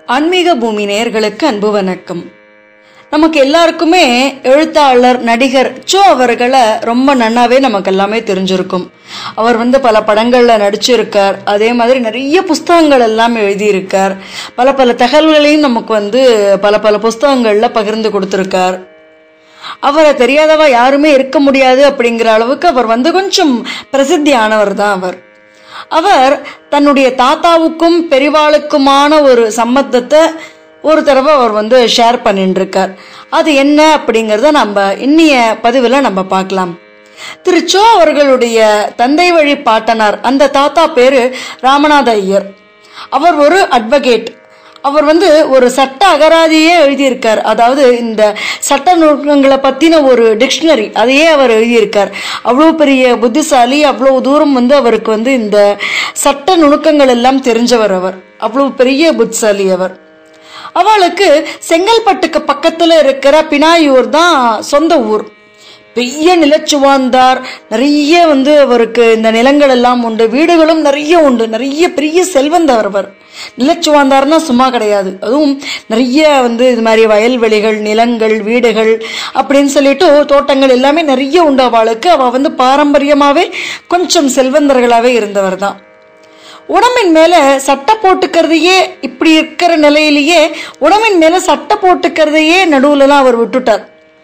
ஆன்மீக பூமி நேயர்களுக்கு அன்பு வணக்கம் நமக்கு எல்லாருக்குமே எழுத்தாளர் நடிகர் சோ அவர்களை ரொம்ப நன்னாவே நமக்கு எல்லாமே தெரிஞ்சிருக்கும் அவர் வந்து பல படங்கள்ல நடிச்சிருக்கார் அதே மாதிரி நிறைய புஸ்தகங்கள் எல்லாம் எழுதியிருக்கார் பல பல தகவல்களையும் நமக்கு வந்து பல பல புஸ்தகங்கள்ல பகிர்ந்து கொடுத்திருக்கார் அவரை தெரியாதவா யாருமே இருக்க முடியாது அப்படிங்கிற அளவுக்கு அவர் வந்து கொஞ்சம் பிரசித்தியானவர் தான் அவர் அவர் தன்னுடைய தாத்தாவுக்கும் பெரிவாளுக்குமான ஒரு சம்மந்தத்தை ஒரு தடவை அவர் வந்து ஷேர் பண்ணிட்டு இருக்கார் அது என்ன அப்படிங்கிறத நம்ம இன்னிய பதிவில் நம்ம பார்க்கலாம் திரு சோ அவர்களுடைய தந்தை வழி பாட்டனார் அந்த தாத்தா பேரு ராமநாத ஐயர் அவர் ஒரு அட்வொகேட் அவர் வந்து ஒரு சட்ட அகராதியே எழுதியிருக்கார் அதாவது இந்த சட்ட நுட்பங்களை பற்றின ஒரு டிக்ஷனரி அதையே அவர் எழுதியிருக்கார் அவ்வளோ பெரிய புத்திசாலி அவ்வளோ தூரம் வந்து அவருக்கு வந்து இந்த சட்ட நுணுக்கங்கள் எல்லாம் தெரிஞ்சவர் அவர் அவ்வளோ பெரிய புத்திசாலி அவர் அவளுக்கு செங்கல்பட்டுக்கு பக்கத்தில் இருக்கிற பினாயூர் தான் சொந்த ஊர் பெரிய நிலச்சுவாந்தார் நிறைய வந்து அவருக்கு இந்த நிலங்கள் எல்லாம் உண்டு வீடுகளும் நிறைய உண்டு நிறைய பெரிய செல்வந்தவர் அவர் நிலச்சுவாந்தார்னா சும்மா கிடையாது அதுவும் நிறைய வந்து இது மாதிரி வயல்வெளிகள் நிலங்கள் வீடுகள் அப்படின்னு சொல்லிட்டு தோட்டங்கள் எல்லாமே நிறைய உண்டு அவளுக்கு அவள் வந்து பாரம்பரியமாகவே கொஞ்சம் செல்வந்தர்களாகவே இருந்தவர் தான் உடம்பின் மேல சட்டை போட்டுக்கிறதையே இப்படி இருக்கிற நிலையிலேயே உடம்பின் மேல சட்டை போட்டுக்கிறதையே நடுவுலலாம் அவர் விட்டுட்டார்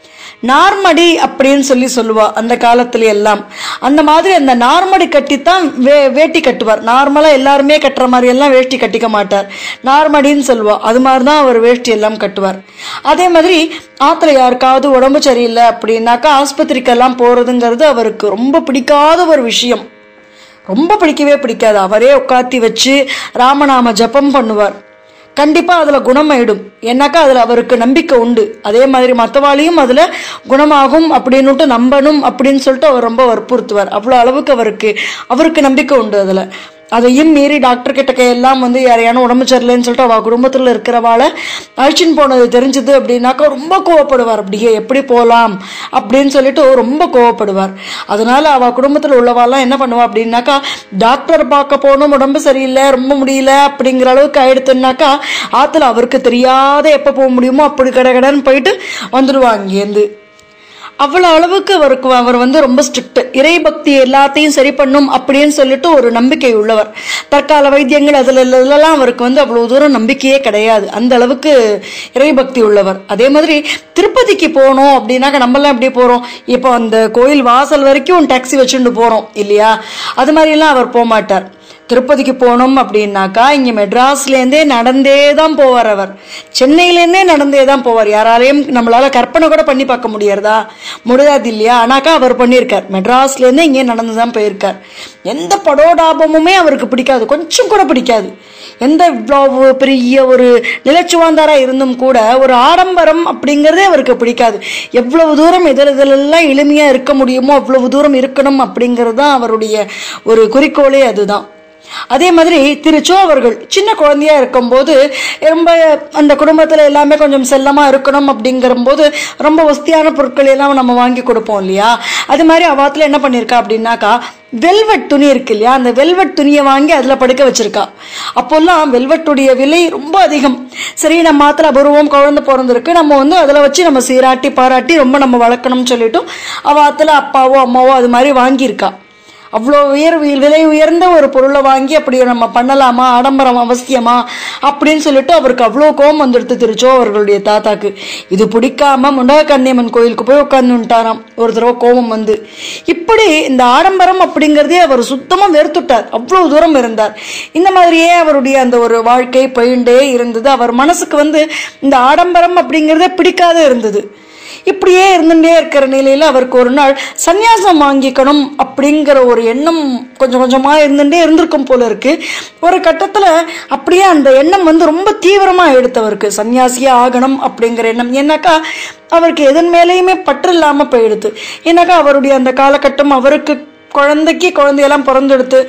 நார்மடி அப்படின்னு சொல்லி சொல்லுவா அந்த காலத்துல எல்லாம் அந்த மாதிரி அந்த நார்மடி கட்டித்தான் வே வேட்டி கட்டுவார் நார்மலாக எல்லாருமே கட்டுற மாதிரி எல்லாம் வேஷ்டி கட்டிக்க மாட்டார் நார்மடின்னு சொல்லுவா அது மாதிரி தான் அவர் வேஷ்டி எல்லாம் கட்டுவார் அதே மாதிரி ஆற்றுல யாருக்காவது உடம்பு சரியில்லை அப்படின்னாக்கா ஆஸ்பத்திரிக்கெல்லாம் போகிறதுங்கிறது அவருக்கு ரொம்ப பிடிக்காத ஒரு விஷயம் ரொம்ப பிடிக்கவே பிடிக்காது அவரே உட்காத்தி வச்சு ராமநாம ஜபம் பண்ணுவார் கண்டிப்பாக அதில் குணமாயிடும் ஏன்னாக்கா அதில் அவருக்கு நம்பிக்கை உண்டு அதே மாதிரி மற்றவாளையும் அதில் குணமாகும் அப்படின்னுட்டு நம்பணும் அப்படின்னு சொல்லிட்டு அவர் ரொம்ப வற்புறுத்துவார் அவ்வளோ அளவுக்கு அவருக்கு அவருக்கு நம்பிக்கை உண்டு அதில் அதையும் மீறி டாக்டர் கிட்ட எல்லாம் வந்து யாரையான உடம்பு சரியில்லைன்னு சொல்லிட்டு அவள் குடும்பத்தில் இருக்கிறவாளை அழிச்சின்னு போனது தெரிஞ்சது அப்படின்னாக்கா ரொம்ப கோவப்படுவார் அப்படியே எப்படி போகலாம் அப்படின்னு சொல்லிட்டு ரொம்ப கோவப்படுவார் அதனால அவள் குடும்பத்தில் உள்ளவாலாம் என்ன பண்ணுவா அப்படின்னாக்கா டாக்டர் பார்க்க போகணும் உடம்பு சரியில்லை ரொம்ப முடியல அப்படிங்கிற அளவுக்கு ஆயிடுத்துனாக்கா ஆற்றுல அவருக்கு தெரியாத எப்போ போக முடியுமோ அப்படி கடகடன்னு போயிட்டு வந்துடுவாங்க இங்கேருந்து அவ்வளோ அளவுக்கு அவருக்கு அவர் வந்து ரொம்ப ஸ்ட்ரிக்ட் இறைபக்தி எல்லாத்தையும் சரி பண்ணும் அப்படின்னு சொல்லிட்டு ஒரு நம்பிக்கை உள்ளவர் தற்கால வைத்தியங்கள் அதில் இதெல்லாம் அவருக்கு வந்து அவ்வளோ தூரம் நம்பிக்கையே கிடையாது அந்த அளவுக்கு இறைபக்தி உள்ளவர் அதே மாதிரி திருப்பதிக்கு போகணும் அப்படின்னாக்க நம்மளாம் எப்படி போகிறோம் இப்போ அந்த கோயில் வாசல் வரைக்கும் டாக்ஸி வச்சுட்டு போகிறோம் இல்லையா அது மாதிரிலாம் அவர் போக மாட்டார் திருப்பதிக்கு போகணும் அப்படின்னாக்கா இங்கே மெட்ராஸ்லேருந்தே நடந்தே தான் போவார் அவர் சென்னையிலேருந்தே நடந்தே தான் போவார் யாராலையும் நம்மளால் கற்பனை கூட பண்ணி பார்க்க முடியறதா முடியாது இல்லையா ஆனாக்கா அவர் பண்ணியிருக்கார் மெட்ராஸ்லேருந்தே இங்கே நடந்து தான் போயிருக்கார் எந்த படோடாபமுமே அவருக்கு பிடிக்காது கொஞ்சம் கூட பிடிக்காது எந்த இவ்வளோ பெரிய ஒரு நிலச்சுவாந்தாராக இருந்தும் கூட ஒரு ஆடம்பரம் அப்படிங்கிறதே அவருக்கு பிடிக்காது எவ்வளவு தூரம் இதில் இதிலெல்லாம் எளிமையாக இருக்க முடியுமோ அவ்வளவு தூரம் இருக்கணும் அப்படிங்கிறது தான் அவருடைய ஒரு குறிக்கோளே அதுதான் அதே மாதிரி திருச்சோ அவர்கள் சின்ன குழந்தையா இருக்கும்போது ரொம்ப அந்த குடும்பத்தில் எல்லாமே கொஞ்சம் செல்லமாக இருக்கணும் அப்படிங்கிறம்போது ரொம்ப வசதியான பொருட்கள் எல்லாம் நம்ம வாங்கி கொடுப்போம் இல்லையா அது மாதிரி அவாத்தில் என்ன பண்ணியிருக்கா அப்படின்னாக்கா வெல்வெட் துணி இருக்கு இல்லையா அந்த வெல்வெட் துணியை வாங்கி அதில் படுக்க வச்சிருக்கா அப்போல்லாம் வெல்வெட்டுடைய விலை ரொம்ப அதிகம் சரி நம்ம மாத்திர அபூர்வம் குழந்தை பிறந்திருக்கு நம்ம வந்து அதில் வச்சு நம்ம சீராட்டி பாராட்டி ரொம்ப நம்ம வளர்க்கணும்னு சொல்லிட்டு அவாத்தில் அப்பாவோ அம்மாவோ அது மாதிரி வாங்கியிருக்கா அவ்வளோ உயர் விலை உயர்ந்த ஒரு பொருளை வாங்கி அப்படி நம்ம பண்ணலாமா ஆடம்பரம் அவசியமா அப்படின்னு சொல்லிட்டு அவருக்கு அவ்வளோ கோபம் வந்துடுத்து திருச்சோ அவர்களுடைய தாத்தாக்கு இது பிடிக்காம முண்டகக்கன்னியம்மன் கோயிலுக்கு போய் உட்காந்துட்டாராம் ஒரு தடவை கோபம் வந்து இப்படி இந்த ஆடம்பரம் அப்படிங்கிறதே அவர் சுத்தமாக வெறுத்துட்டார் அவ்வளோ தூரம் இருந்தார் இந்த மாதிரியே அவருடைய அந்த ஒரு வாழ்க்கை போயிண்டே இருந்தது அவர் மனசுக்கு வந்து இந்த ஆடம்பரம் அப்படிங்கிறதே பிடிக்காத இருந்தது இப்படியே இருந்துட்டே இருக்கிற நிலையில அவருக்கு ஒரு நாள் சந்நியாசம் வாங்கிக்கணும் அப்படிங்கிற ஒரு எண்ணம் கொஞ்சம் கொஞ்சமா இருந்துட்டே இருந்திருக்கும் போல இருக்கு ஒரு கட்டத்துல அப்படியே அந்த எண்ணம் வந்து ரொம்ப தீவிரமா எடுத்தவருக்கு சன்னியாசியே ஆகணும் அப்படிங்கிற எண்ணம் ஏன்னாக்கா அவருக்கு எதன் மேலேயுமே பற்று இல்லாம போயிடுது ஏன்னாக்கா அவருடைய அந்த காலகட்டம் அவருக்கு குழந்தைக்கு குழந்தையெல்லாம் பிறந்தெடுத்து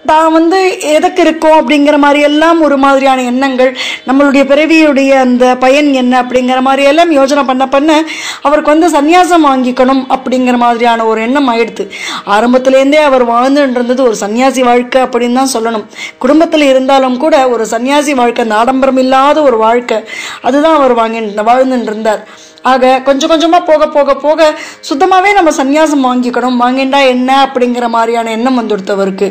தான் வந்து எதற்கு இருக்கோம் அப்படிங்கிற மாதிரி எல்லாம் ஒரு மாதிரியான எண்ணங்கள் நம்மளுடைய பிறவியுடைய அந்த பயன் என்ன அப்படிங்கிற மாதிரி எல்லாம் யோசனை பண்ண பண்ண அவருக்கு வந்து சந்நியாசம் வாங்கிக்கணும் அப்படிங்கிற மாதிரியான ஒரு எண்ணம் ஆயிடுது ஆரம்பத்திலேருந்தே அவர் வாழ்ந்துட்டு இருந்தது ஒரு சன்னியாசி வாழ்க்கை அப்படின்னு தான் சொல்லணும் குடும்பத்தில் இருந்தாலும் கூட ஒரு சன்னியாசி வாழ்க்கை அந்த ஆடம்பரம் இல்லாத ஒரு வாழ்க்கை அதுதான் அவர் வாங்கி வாழ்ந்துட்டு இருந்தார் ஆக கொஞ்சம் கொஞ்சமாக போக போக போக சுத்தமாகவே நம்ம சந்நியாசம் வாங்கிக்கணும் வாங்கிண்டா என்ன அப்படிங்கிற மாதிரியான எண்ணம் வந்துடுத்தவருக்கு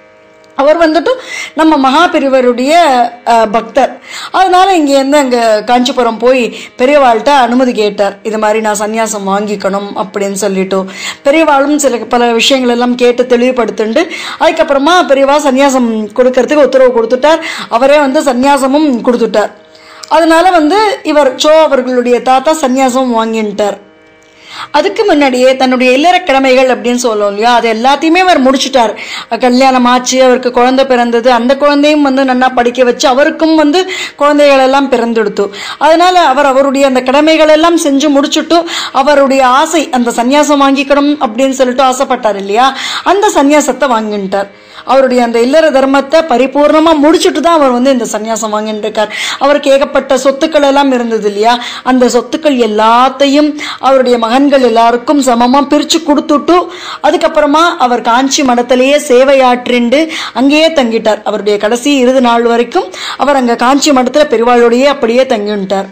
அவர் வந்துட்டு நம்ம மகாபெரிவருடைய அஹ், பக்தர் அதனால இங்கேருந்து அங்கே காஞ்சிபுரம் போய் பெரியவாள்கிட்ட அனுமதி கேட்டார் இது மாதிரி நான் சந்நியாசம் வாங்கிக்கணும் அப்படின்னு சொல்லிட்டு பெரியவாளும் சில பல விஷயங்கள் எல்லாம் கேட்டு தெளிவுபடுத்துண்டு அதுக்கப்புறமா பெரியவா சந்நியாசம் கொடுக்கறதுக்கு உத்தரவு கொடுத்துட்டார் அவரே வந்து சந்நியாசமும் கொடுத்துட்டார் அதனால வந்து இவர் சோ அவர்களுடைய தாத்தா சந்நியாசம் வாங்கிட்டார் அதுக்கு முன்னாடியே தன்னுடைய இல்லற கடமைகள் அப்படின்னு சொல்லுவோம் இல்லையா அது எல்லாத்தையுமே அவர் முடிச்சிட்டார் கல்யாணம் ஆச்சு அவருக்கு குழந்தை பிறந்தது அந்த குழந்தையும் வந்து நன்னா படிக்க வச்சு அவருக்கும் வந்து குழந்தைகள் எல்லாம் பிறந்தெடுத்து அதனால அவர் அவருடைய அந்த கடமைகள் எல்லாம் செஞ்சு முடிச்சுட்டு அவருடைய ஆசை அந்த சந்நியாசம் வாங்கிக்கணும் அப்படின்னு சொல்லிட்டு ஆசைப்பட்டார் இல்லையா அந்த சந்நியாசத்தை வாங்கிட்டார் அவருடைய அந்த இல்லற தர்மத்தை பரிபூர்ணமா முடிச்சுட்டு தான் அவர் வந்து இந்த சந்நியாசம் வாங்கிட்டு இருக்கார் அவருக்கு ஏகப்பட்ட சொத்துக்கள் எல்லாம் இருந்தது இல்லையா அந்த சொத்துக்கள் எல்லாத்தையும் அவருடைய மகன்கள் எல்லாருக்கும் சமமா பிரிச்சு கொடுத்துட்டு அதுக்கப்புறமா அவர் காஞ்சி மடத்திலேயே சேவையாற்றிண்டு அங்கேயே தங்கிட்டார் அவருடைய கடைசி இறுதி நாள் வரைக்கும் அவர் அங்க காஞ்சி மடத்துல பெருவாளோடையே அப்படியே தங்கிட்டார்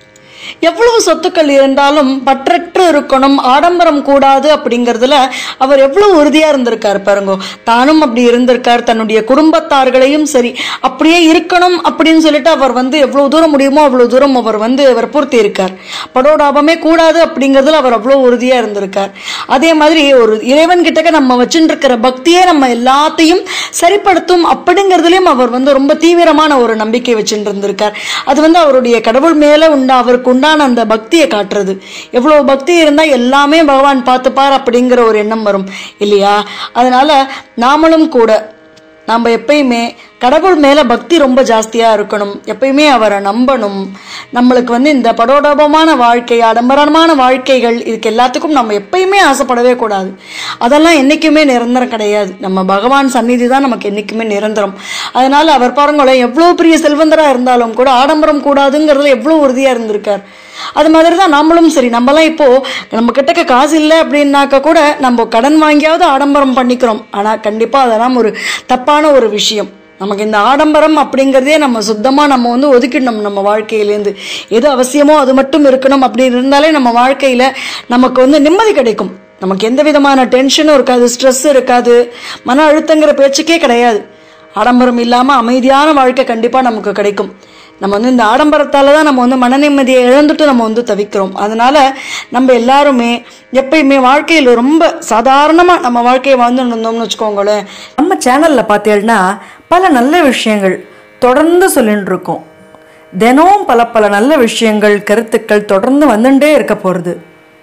எவ்வளவு சொத்துக்கள் இருந்தாலும் பற்றற்று இருக்கணும் ஆடம்பரம் கூடாது அப்படிங்கிறதுல அவர் எவ்வளவு உறுதியா இருந்திருக்கார் பாருங்க தானும் அப்படி இருந்திருக்கார் தன்னுடைய குடும்பத்தார்களையும் சரி அப்படியே இருக்கணும் அப்படின்னு சொல்லிட்டு அவர் வந்து எவ்வளவு தூரம் முடியுமோ அவ்வளவு தூரம் அவர் வந்து வற்புறுத்தி இருக்கார் படோடாபமே கூடாது அப்படிங்கிறதுல அவர் அவ்வளவு உறுதியா இருந்திருக்கார் அதே மாதிரி ஒரு இறைவன் கிட்டக்க நம்ம வச்சுட்டு இருக்கிற பக்தியே நம்ம எல்லாத்தையும் சரிப்படுத்தும் அப்படிங்கிறதுலயும் அவர் வந்து ரொம்ப தீவிரமான ஒரு நம்பிக்கை வச்சுட்டு இருந்திருக்கார் அது வந்து அவருடைய கடவுள் மேல உண்டா அவருக்கு உண்டான அந்த பக்தியை காட்டுறது எவ்வளவு பக்தி இருந்தா எல்லாமே பகவான் பார்த்துப்பார் அப்படிங்கிற ஒரு எண்ணம் வரும் இல்லையா அதனால நாமளும் கூட நம்ம எப்பயுமே கடவுள் மேல பக்தி ரொம்ப ஜாஸ்தியா இருக்கணும் எப்பயுமே அவரை நம்பணும் நம்மளுக்கு வந்து இந்த படோடபமான வாழ்க்கை ஆடம்பரமான வாழ்க்கைகள் இதுக்கு எல்லாத்துக்கும் நம்ம எப்பயுமே ஆசைப்படவே கூடாது அதெல்லாம் என்னைக்குமே நிரந்தரம் கிடையாது நம்ம பகவான் சந்நிதி தான் நமக்கு என்னைக்குமே நிரந்தரம் அதனால அவர் பாருங்களேன் எவ்வளவு பெரிய செல்வந்தரா இருந்தாலும் கூட ஆடம்பரம் கூடாதுங்கிறதுல எவ்வளவு உறுதியா இருந்திருக்கார் அது மாதிரி தான் நம்மளும் சரி நம்மலாம் இப்போ நம்ம கிட்டக்க காசு இல்லை அப்படின்னாக்க கூட நம்ம கடன் வாங்கியாவது ஆடம்பரம் பண்ணிக்கிறோம் ஆனால் கண்டிப்பாக அதெல்லாம் ஒரு தப்பான ஒரு விஷயம் நமக்கு இந்த ஆடம்பரம் அப்படிங்கிறதே நம்ம சுத்தமாக நம்ம வந்து ஒதுக்கிடணும் நம்ம வாழ்க்கையிலேருந்து எது அவசியமோ அது மட்டும் இருக்கணும் அப்படின்னு இருந்தாலே நம்ம வாழ்க்கையில் நமக்கு வந்து நிம்மதி கிடைக்கும் நமக்கு எந்த விதமான டென்ஷனும் இருக்காது ஸ்ட்ரெஸ் இருக்காது மன அழுத்தங்கிற பேச்சுக்கே கிடையாது ஆடம்பரம் இல்லாமல் அமைதியான வாழ்க்கை கண்டிப்பாக நமக்கு கிடைக்கும் நம்ம வந்து இந்த ஆடம்பரத்தால தான் நம்ம வந்து மன நிம்மதியை இழந்துட்டு நம்ம வந்து தவிக்கிறோம் அதனால நம்ம எல்லாருமே எப்பயுமே வாழ்க்கையில் ரொம்ப சாதாரணமாக நம்ம வாழ்க்கையை வாழ்ந்துட்டு இருந்தோம்னு வச்சுக்கோங்களேன் நம்ம சேனலில் பார்த்தீங்கன்னா பல நல்ல விஷயங்கள் தொடர்ந்து சொல்லிட்டு இருக்கோம் தினமும் பல பல நல்ல விஷயங்கள் கருத்துக்கள் தொடர்ந்து வந்துட்டே இருக்க போகிறது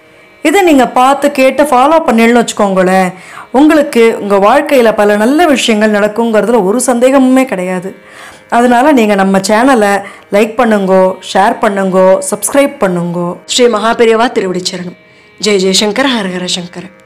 இதை நீங்கள் பார்த்து கேட்டு ஃபாலோ பண்ணிடணும்னு வச்சுக்கோங்களேன் உங்களுக்கு உங்கள் வாழ்க்கையில் பல நல்ல விஷயங்கள் நடக்குங்கிறதுல ஒரு சந்தேகமுமே கிடையாது அதனால நீங்கள் நம்ம சேனலை லைக் பண்ணுங்கோ ஷேர் பண்ணுங்கோ சப்ஸ்கிரைப் பண்ணுங்கோ ஸ்ரீ மகாபெரியவா திருவடிச்சரணம் ஜெய் ஜெய்சங்கர் ஹர ஹர சங்கர்